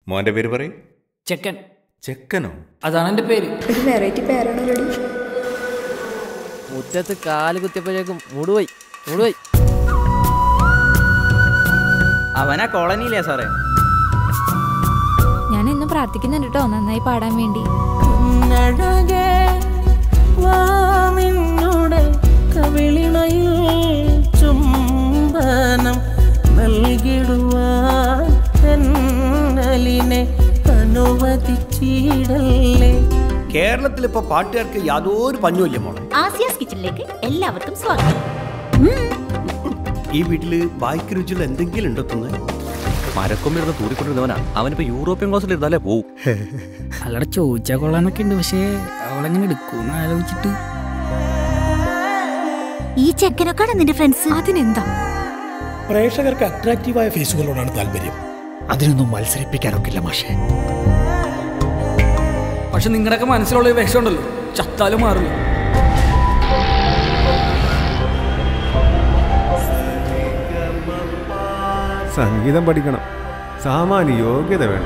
മോന്റെ പേര് പറയും ചെക്കൻ ചെക്കനോ അതാണ് എൻ്റെ പേര് ഒരു വെറൈറ്റി പേരാണല്ലോ മുറ്റത്ത് കാല് കുത്തിയപ്പോഴേക്കും മുടുപോയി മുടുപോയി അവനാ കോളനിയില്ലേ സാറേ ഞാൻ എന്നും പ്രാർത്ഥിക്കുന്നുണ്ട് കേട്ടോ നന്നായി പാടാൻ വേണ്ടി ചുംബനം നൽകിടുവാൻ തെന്നലിനെ അനുവദിച്ചിടല്ലേ കേരളത്തിൽ ഇപ്പൊ പാട്ടുകാർക്ക് യാതൊരു പഞ്ഞുമില്ല മോളെ ആസിയാസ് കിച്ചണിലേക്ക് എല്ലാവർക്കും സ്വാഗതം ഈ വീട്ടില് ബായ്ക്ക് രുചിയുള്ള എന്തെങ്കിലും ഉണ്ടോ തിന്ന് മരക്കൊമ്പിരുന്ന് തൂരിക്കൊണ്ടിരുന്നവനാ അവനിപ്പോ യൂറോപ്യൻ ക്ലാസ്സിൽ ഇരുന്നാലേ പോവും അല്ലട ചോദിച്ചാൽ കൊള്ളാനൊക്കെ ഉണ്ട് പക്ഷേ അവളെങ്ങനെ എടുക്കൂന്ന് ആലോചിച്ചിട്ട് ഈ ചെക്കനൊക്കെയാണ് നിന്റെ ഫ്രണ്ട്സ് അതിനെന്താ പ്രേക്ഷകർക്ക് അട്രാക്റ്റീവായ ഫേസുകളോടാണ് താല്പര്യം അതിനൊന്നും മത്സരിപ്പിക്കാനൊക്കില്ല മാഷേ പക്ഷെ നിങ്ങളുടെയൊക്കെ മനസ്സിലുള്ള ഒരു വിഷമുണ്ടല്ലോ ചത്താലും മാറില്ല സംഗീതം പഠിക്കണം സാമാന്യ യോഗ്യത വേണ്ട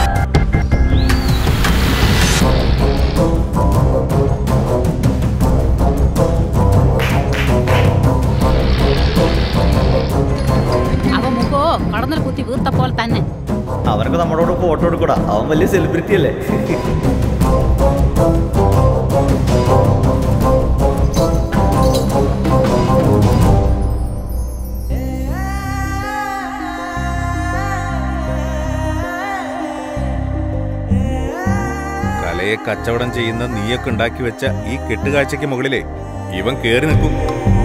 അവ മുഖോ കടന്നൽ കുത്തി വീർത്ത പോലെ തന്നെ അവർക്ക് നമ്മളോട് ഫോട്ടോ എടുക്കൂടാ അവൻ വലിയ സെലിബ്രിറ്റി അല്ലേ കലയെ കച്ചവടം ചെയ്യുന്ന നീയൊക്കെ ഉണ്ടാക്കി വെച്ച ഈ കെട്ടുകാഴ്ചയ്ക്ക് മുകളിലേ ഇവൻ കേറി നിൽക്കും